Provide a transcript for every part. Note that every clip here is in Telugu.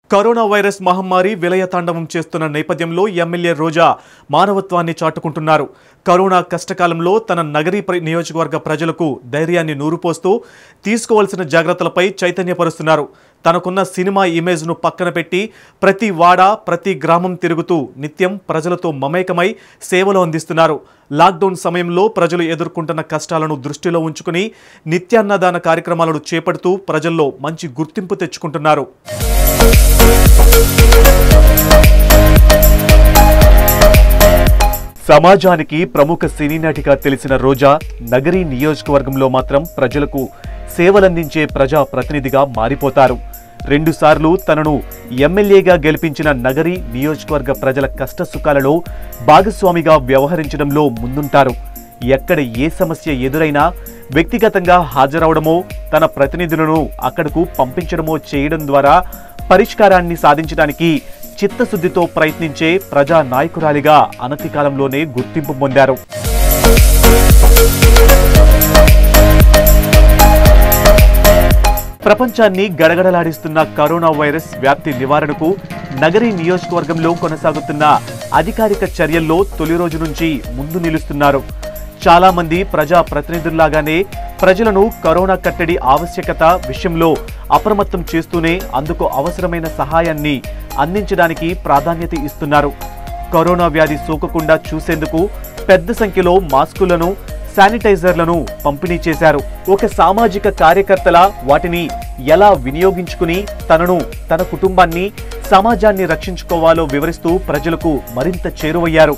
కరోనా వైరస్ మహమ్మారి విలయతాండవం చేస్తున్న నేపథ్యంలో ఎమ్మెల్యే రోజా మానవత్వాన్ని చాటుకుంటున్నారు కరోనా కష్టకాలంలో తన నగరీ ప్ర- నియోజకవర్గ ప్రజలకు ధైర్యాన్ని నూరుపోస్తూ తీసుకోవాల్సిన జాగ్రత్తలపై చైతన్యపరుస్తున్నారు తనకున్న సినిమా ఇమేజ్ను పక్కన పెట్టి ప్రతి వాడ ప్రతి గ్రామం తిరుగుతూ నిత్యం ప్రజలతో మమేకమై సేవలు అందిస్తున్నారు లాక్డౌన్ సమయంలో ప్రజలు ఎదుర్కొంటున్న కష్టాలను దృష్టిలో ఉంచుకుని నిత్యాన్నదాన కార్యక్రమాలను చేపడుతూ ప్రజల్లో మంచి గుర్తింపు తెచ్చుకుంటున్నారు సమాజానికి ప్రముఖ సినీ నటిగా తెలిసిన రోజా నగరీ నియోజకవర్గంలో మాత్రం ప్రజలకు సేవలందించే ప్రజా ప్రతినిధిగా మారిపోతారు రెండుసార్లు తనను ఎమ్మెల్యేగా గెలిపించిన నగరి నియోజకవర్గ ప్రజల కష్టసుఖాలలో భాగస్వామిగా వ్యవహరించడంలో ముందుంటారు ఎక్కడ ఏ సమస్య ఎదురైనా వ్యక్తిగతంగా హాజరవడమో తన ప్రతినిధులను అక్కడకు పంపించడమో చేయడం ద్వారా పరిష్కారాన్ని సాధించడానికి చిత్తశుద్ధితో ప్రయత్నించే ప్రజా నాయకురాలిగా అనతి కాలంలోనే గుర్తింపు పొందారు ప్రపంచాన్ని గడగడలాడిస్తున్న కరోనా వైరస్ వ్యాప్తి నివారణకు నగరీ నియోజకవర్గంలో కొనసాగుతున్న అధికారిక చర్యల్లో తొలి రోజు నుంచి ముందు నిలుస్తున్నారు చాలా మంది ప్రజా ప్రతినిధుల్లాగానే ప్రజలను కరోనా కట్టడి ఆవశ్యకత విషయంలో అప్రమత్తం చేస్తూనే అందుకు అవసరమైన సహాయాన్ని అందించడానికి ప్రాధాన్యత ఇస్తున్నారు కరోనా వ్యాధి సోకకుండా చూసేందుకు పెద్ద సంఖ్యలో మాస్కులను శానిటైజర్లను పంపిణీ చేశారు ఒక సామాజిక కార్యకర్తల వాటిని ఎలా వినియోగించుకుని తనను తన కుటుంబాన్ని సమాజాన్ని రక్షించుకోవాలో వివరిస్తూ ప్రజలకు మరింత చేరువయ్యారు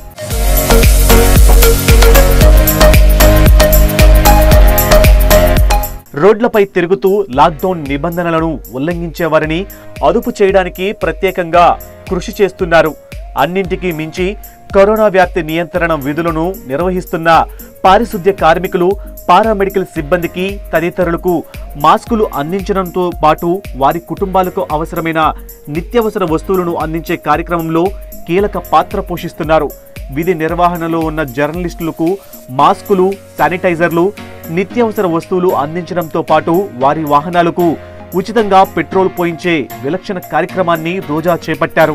రోడ్లపై తిరుగుతూ లాక్డౌన్ నిబంధనలను ఉల్లంఘించేవారిని అదుపు చేయడానికి ప్రత్యేకంగా కృషి చేస్తున్నారు అన్నింటికీ మించి కరోనా వ్యాప్తి నియంత్రణ విధులను నిర్వహిస్తున్న పారిశుద్ధ్య కార్మికులు పారామెడికల్ సిబ్బందికి తదితరులకు మాస్కులు అందించడంతో పాటు వారి కుటుంబాలకు అవసరమైన నిత్యావసర వస్తువులను అందించే కార్యక్రమంలో కీలక పాత్ర పోషిస్తున్నారు విధి నిర్వహణలో ఉన్న జర్నలిస్టులకు మాస్కులు శానిటైజర్లు నిత్యావసర వస్తువులు అందించడంతో పాటు వారి వాహనాలకు ఉచితంగా పెట్రోల్ పోయించే విలక్షణ కార్యక్రమాన్ని రోజా చేపట్టారు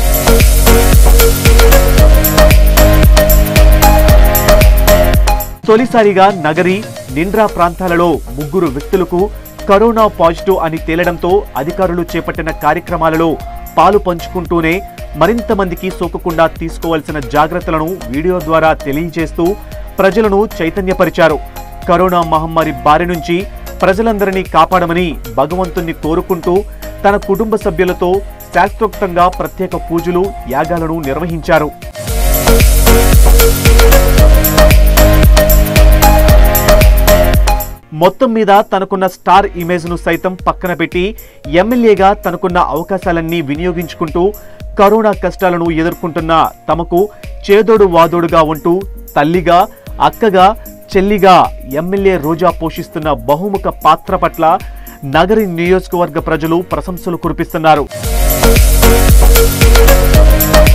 తొలిసారిగా నగరి నిండ్రా ప్రాంతాలలో ముగ్గురు వ్యక్తులకు కరోనా పాజిటివ్ అని తేలడంతో అధికారులు చేపట్టిన కార్యక్రమాలలో పాలు పంచుకుంటూనే మరింత మందికి సోకకుండా తీసుకోవాల్సిన జాగ్రత్తలను వీడియో ద్వారా తెలియజేస్తూ ప్రజలను చైతన్యపరిచారు కరోనా మహమ్మారి బారి నుంచి ప్రజలందరినీ కాపాడమని భగవంతుణ్ణి కోరుకుంటూ తన కుటుంబ సభ్యులతో శాస్త్రోక్తంగా ప్రత్యేక పూజలు యాగాలను నిర్వహించారు మొత్తం మీద తనకున్న స్టార్ ఇమేజ్ ను సైతం పక్కన పెట్టి ఎమ్మెల్యేగా తనకున్న అవకాశాలన్నీ వినియోగించుకుంటూ కరోనా కష్టాలను ఎదుర్కొంటున్న తమకు చేదోడు వాదోడుగా ఉంటూ తల్లిగా అక్కగా చెల్లిగా ఎమ్మెల్యే రోజా పోషిస్తున్న బహుముఖ పాత్ర పట్ల నగరి నియోజకవర్గ ప్రజలు ప్రశంసలు కురిపిస్తున్నారు